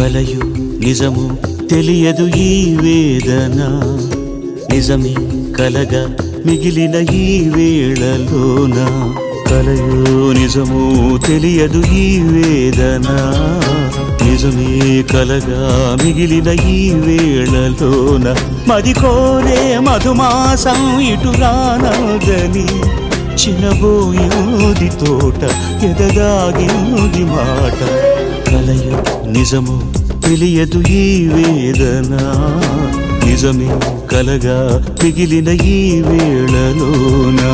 కలయు నిజము తెలియదు ఈ వేదన నిజమే కలగా మిగిలిన ఈ వేళలోన కలయు నిజము తెలియదు ఈ వేదన నిజమే కలగా మిగిలిన ఈ వేళలోన మది కోరే మధుమాసం ఇటు రానదని చిన్నబోయింది తోట ఎదగాగింది మాట కలయు నిజము తెలియదు ఈ వేదన నిజమే కలగా మిగిలిన ఈ వేళలోనా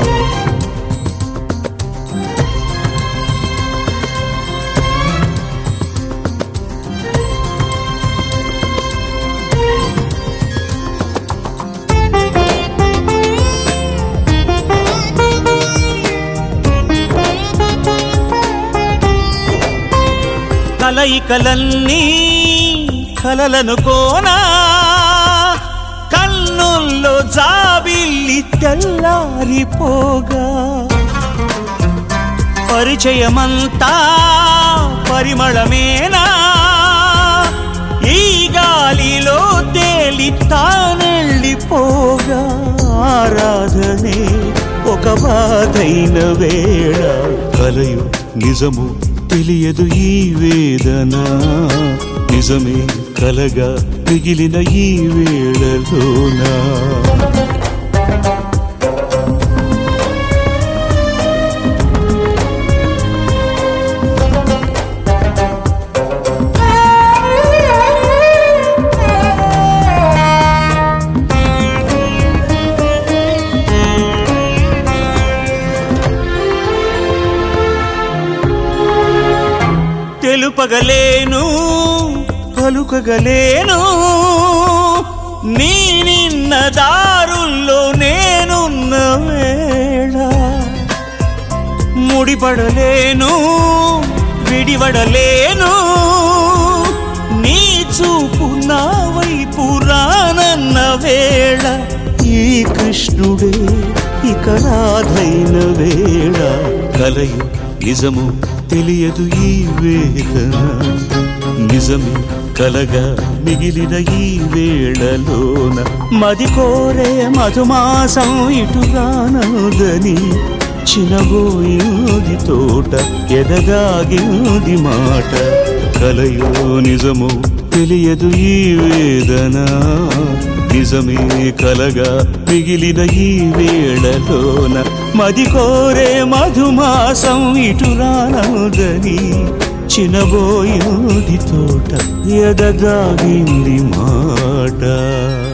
కలయికలన్నీ కలలను కోనా కన్నుల్లో జాబిల్లి తెల్లారిపోగా పరిచయమంతా పరిమళమేనా ఈ గాలిలో తేలి తానెళ్ళిపోగా ఆరాధనే ఒక బాధైన వేళ కలయు నిజము తెలియదు ఈ వేదన నిజమే కలగా మిగిలిన ఈ వేళలోనా తెలుపగలేను పలుకగలేను నీ నిన్న దారుల్లో నేనున్న వేళ ముడిపడలేను విడివడలేను నీ చూపు నా వైపు రానన్న వేళ ఈ కృష్ణుడే ఇక నాథైన వేళ కలయు నిజము తెలియదు ఈ వేదన నిజమే కలగా మిగిలిన ఈ వేళలోన మది కోరే మధుమాసం ఇటుగానదని చినబోయింది తోట ఎదగాగింది మాట కలయో నిజము తెలియదు ఈ వేదన నిజమే కలగా మిగిలిన ఈ వేళలోన మది కోరే మధుమాసం ఇటురానదని చినబోయింది తోట ఎదగాగింది మాట